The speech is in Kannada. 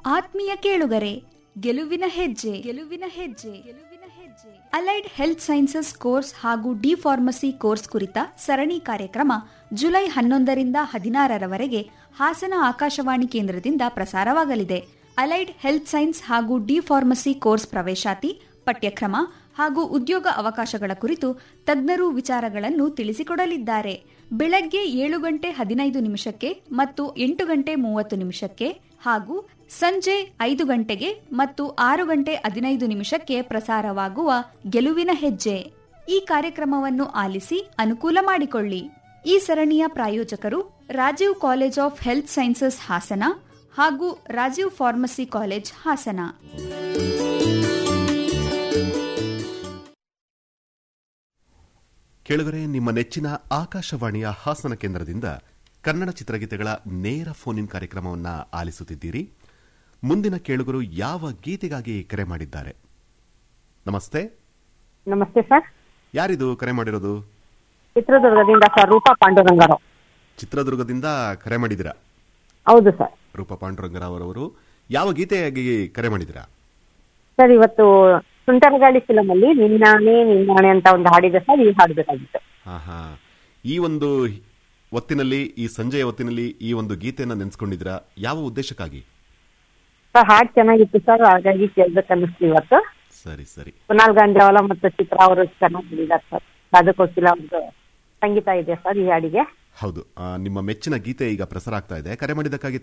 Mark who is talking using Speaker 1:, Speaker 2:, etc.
Speaker 1: ಆತ್ಮೀಯ ಕೇಳುಗರೆ ಗೆಲುವಿನ ಹೆಜ್ಜೆ ಗೆಲುವಿನ ಹೆಜ್ಜೆ ಗೆಲುವಿನ ಹೆಜ್ಜೆ ಅಲೈಡ್ ಹೆಲ್ತ್ ಸೈನ್ಸಸ್ ಕೋರ್ಸ್ ಹಾಗೂ ಡಿ ಫಾರ್ಮಸಿ ಕೋರ್ಸ್ ಕುರಿತ ಸರಣಿ ಕಾರ್ಯಕ್ರಮ ಜುಲೈ ಹನ್ನೊಂದರಿಂದ ಹದಿನಾರರವರೆಗೆ ಹಾಸನ ಆಕಾಶವಾಣಿ ಕೇಂದ್ರದಿಂದ ಪ್ರಸಾರವಾಗಲಿದೆ ಅಲೈಡ್ ಹೆಲ್ತ್ ಸೈನ್ಸ್ ಹಾಗೂ ಡಿ ಫಾರ್ಮಸಿ ಕೋರ್ಸ್ ಪ್ರವೇಶಾತಿ ಪಠ್ಯಕ್ರಮ ಹಾಗೂ ಉದ್ಯೋಗ ಅವಕಾಶಗಳ ಕುರಿತು ತಜ್ಞರು ವಿಚಾರಗಳನ್ನು ತಿಳಿಸಿಕೊಡಲಿದ್ದಾರೆ ಬೆಳಗ್ಗೆ ಏಳು ಗಂಟೆ ಹದಿನೈದು ನಿಮಿಷಕ್ಕೆ ಮತ್ತು ಎಂಟು ಗಂಟೆ ಮೂವತ್ತು ನಿಮಿಷಕ್ಕೆ ಹಾಗೂ ಸಂಜೆ ಐದು ಗಂಟೆಗೆ ಮತ್ತು ಆರು ಗಂಟೆ ಹದಿನೈದು ನಿಮಿಷಕ್ಕೆ ಪ್ರಸಾರವಾಗುವ ಗೆಲುವಿನ ಹೆಜ್ಜೆ ಈ ಕಾರ್ಯಕ್ರಮವನ್ನು ಆಲಿಸಿ ಅನುಕೂಲ ಮಾಡಿಕೊಳ್ಳಿ ಈ ಸರಣಿಯ ಪ್ರಾಯೋಜಕರು Rajiv college of health sciences Hassan ಹಾಗೂ ರಾಜೀವ್ ಫಾರ್ಮಸಿ ಕಾಲೇಜ್ ಹಾಸನ
Speaker 2: ಕೆಳಗರೆ ನಿಮ್ಮ ನೆಚ್ಚಿನ ಆಕಾಶವಾಣಿಯ ಹಾಸನ ಕೇಂದ್ರದಿಂದ ಕನ್ನಡ ಚಿತ್ರಗೀತೆಗಳ ನೇರ ಫೋನ್ ಇನ್ ಕಾರ್ಯಕ್ರಮವನ್ನು ಆಲಿಸುತ್ತಿದ್ದೀರಿ ಮುಂದಿನ ಕೇಳುಗರು ಯಾವ ಗೀತೆಗಾಗಿ ಕರೆ ಮಾಡಿದ್ದಾರೆ ನಮಸ್ತೆ
Speaker 3: ನಮಸ್ತೆ ಸರ್
Speaker 2: ಯಾರಿದು ಕರೆ ಮಾಡಿರೋದು
Speaker 3: ಚಿತ್ರದುರ್ಗದಿಂದ ಸರ್ ರೂಪಾ ಪಾಂಡುರಂಗರಾವ್
Speaker 2: ಚಿತ್ರದುರ್ಗದಿಂದ ಕರೆ ಮಾಡಿದಿರಾ
Speaker 3: ಹೌದು ಸರ್
Speaker 2: ರೂಪ ಪಾಂಡುರಂಗರಾವ್ ಅವರವರು ಯಾವ ಗೀತೆಯಾಗಿ ಕರೆ ಮಾಡಿದಿರಾ
Speaker 3: ಸರ್ ಇವತ್ತು ಸುಂಟರಗಾಳಿ ಫಿಲಮ್ ಅಲ್ಲಿ ನಿನ್ನಾಣೆ ನಿನ್ನಾಣೆ ಅಂತ ಒಂದು ಹಾಡಿದೆ ಸರ್ ಈ ಹಾಡ್ಬೇಕಾಗಿತ್ತು
Speaker 2: ಹಾ ಹಾ ಈ ಒಂದು ಹೊತ್ತಿನಲ್ಲಿ ಈ ಸಂಜೆಯ ಹೊತ್ತಿನಲ್ಲಿ ಈ ಒಂದು ಗೀತೆಯನ್ನು ನೆನೆಸ್ಕೊಂಡಿದ್ದೀರಾ ಯಾವ ಉದ್ದೇಶಕ್ಕಾಗಿ
Speaker 3: ಸರ್ ಹಾಡ್ ಚೆನ್ನಾಗಿತ್ತು ಸರ್ ಹಾಗಾಗಿ ಕೇಳ್ಬೇಕು ಅನ್ನಿಸ್ತು ಇವತ್ತು
Speaker 2: ಸರಿ ಸರಿ
Speaker 3: ಕುನಾಲ್ ಗಾಂಜಾವಲ ಮತ್ತು ಚಿತ್ರ ಅವರು ಚೆನ್ನಾಗಿ ಹೇಳಿದ್ದಾರೆ ಸರ್ ಅದಕ್ಕೋಸ್ಕರ ಒಂದು ಸಂಗೀತ ಇದೆ ಸರ್ ಈ ಹಾಡಿಗೆ
Speaker 2: ಹೌದು ಆ, ನಿಮ್ಮ ಮೆಚ್ಚಿನ ಗೀತೆ ಈಗ ಪ್ರಸಾರ ಆಗ್ತಾ ಇದೆ ಕರೆ ಮಾಡಿದ್ದಕ್ಕಾಗಿ